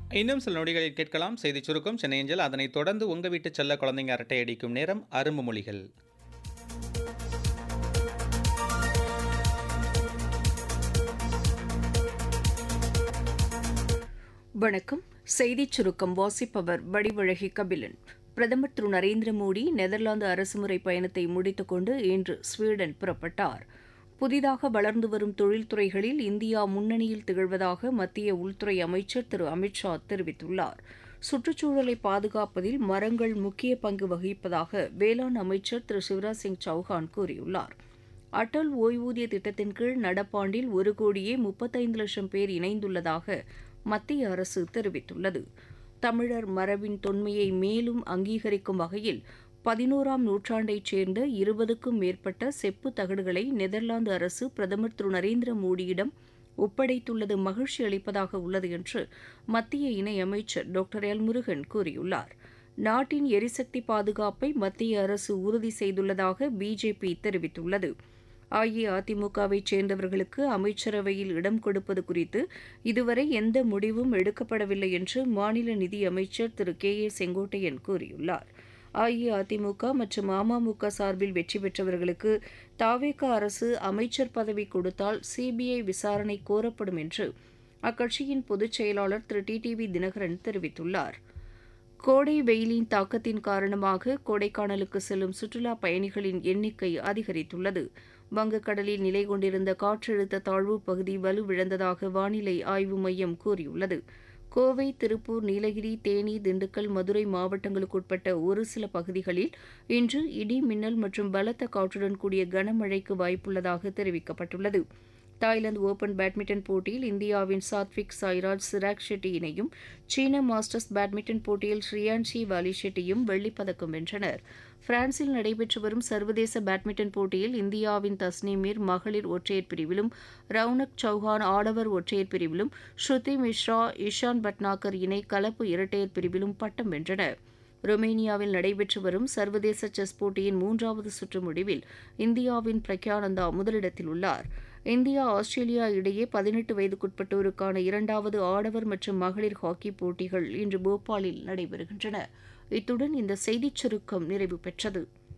இன்னும் சில நொடிகளில் கேட்கலாம் செய்திச் சுருக்கம் சென்னை அஞ்சல் அதனைத் தொடர்ந்து உங்க வீட்டு செல்ல குழந்தைங்க அரட்டை அடிக்கும் நேரம் அரும்பு மொழிகள் வணக்கம் செய்திச் சுருக்கம் வாசிப்பவர் வடிவழகி கபிலன் பிரதமர் திரு நரேந்திர மோடி நெதர்லாந்து அரசுமுறை பயணத்தை முடித்துக்கொண்டு இன்று ஸ்வீடன் புறப்பட்டார் புதிதாக வளர்ந்து வரும் தொழில்துறைகளில் இந்தியா முன்னணியில் திகழ்வதாக மத்திய உள்துறை அமைச்சர் திரு அமித்ஷா தெரிவித்துள்ளார் சுற்றுச்சூழலை பாதுகாப்பதில் மரங்கள் முக்கிய பங்கு வகிப்பதாக வேளாண் அமைச்சர் திரு சிவராஜ் சிங் சௌஹான் கூறியுள்ளார் அடல் ஓய்வூதிய திட்டத்தின் கீழ் நடப்பாண்டில் ஒரு கோடியே முப்பத்தைந்து லட்சம் பேர் இணைந்துள்ளதாக மத்திய அரசு தெரிவித்துள்ளது தமிழர் மரபின் தொன்மையை மேலும் அங்கீகரிக்கும் வகையில் பதினோராம் நூற்றாண்டைச் சேர்ந்த இருபதுக்கும் மேற்பட்ட செப்பு தகடுகளை நெதர்லாந்து அரசு பிரதமர் திரு நரேந்திர மோடியிடம் ஒப்படைத்துள்ளது மகிழ்ச்சி அளிப்பதாக உள்ளது என்று மத்திய இணையமைச்சர் டாக்டர் எல் முருகன் கூறியுள்ளார் நாட்டின் எரிசக்தி பாதுகாப்பை மத்திய அரசு உறுதி செய்துள்ளதாக பிஜேபி தெரிவித்துள்ளது அஇஅதிமுகவைச் சேர்ந்தவர்களுக்கு அமைச்சரவையில் இடம் கொடுப்பது குறித்து இதுவரை எந்த முடிவும் எடுக்கப்படவில்லை என்று மாநில நிதியமைச்சர் திரு கே ஏ செங்கோட்டையன் கூறியுள்ளார் அஇஅதிமுக மற்றும் அமமுக சார்பில் வெற்றி பெற்றவர்களுக்கு தாவேக அரசு அமைச்சர் பதவி கொடுத்தால் சிபிஐ விசாரணை கோரப்படும் என்று அக்கட்சியின் பொதுச் செயலாளர் திரு டி டிவி தினகரன் தெரிவித்துள்ளார் கோடை வெயிலின் தாக்கத்தின் காரணமாக கொடைக்கானலுக்கு செல்லும் சுற்றுலா பயணிகளின் எண்ணிக்கை அதிகரித்துள்ளது வங்கக்கடலில் நிலை கொண்டிருந்த காற்றழுத்த தாழ்வு பகுதி வலுவிழந்ததாக வானிலை ஆய்வு மையம் கூறியுள்ளது கோவை திருப்பூர் நீலகிரி தேனி திண்டுக்கல் மதுரை மாவட்டங்களுக்குட்பட்ட ஒரு சில பகுதிகளில் இன்று இடி மின்னல் மற்றும் பலத்த காற்றுடன் கூடிய கனமழைக்கு வாய்ப்புள்ளதாக தெரிவிக்கப்பட்டுள்ளது தாய்லாந்து ஓபன் பேட்மிண்டன் போட்டியில் இந்தியாவின் சாத்விக் சாய்ராஜ் சிராக் ஷெட்டி இணையும் சீன மாஸ்டர்ஸ் பேட்மிண்டன் போட்டியில் ஸ்ரீயான்ஷி வாலி ஷெட்டியும் வெள்ளிப்பதக்கம் வென்றனர் பிரான்சில் நடைபெற்று வரும் சர்வதேச பேட்மிண்டன் போட்டியில் இந்தியாவின் தஸ்னீமீர் மகளிர் ஒற்றையர் பிரிவிலும் ரவுனக் சௌஹான் ஆடவர் ஒற்றையர் பிரிவிலும் ஸ்ருதி மிஸ்ரா இஷான் பட்னாகர் இணை கலப்பு இரட்டையர் பிரிவிலும் பட்டம் வென்றனர் ரொமேனியாவில் நடைபெற்று வரும் சர்வதேச செஸ் போட்டியின் மூன்றாவது சுற்று முடிவில் இந்தியாவின் பிரக்யானந்தா முதலிடத்தில் உள்ளார் இந்தியா ஆஸ்திரேலியா இடையே பதினெட்டு வயதுக்குட்பட்டோருக்கான இரண்டாவது ஆடவர் மற்றும் மகளிர் ஹாக்கி போட்டிகள் இன்று போபாலில் நடைபெறுகின்றன இத்துடன் இந்த செய்திச் சுருக்கம் நிறைவு பெற்றது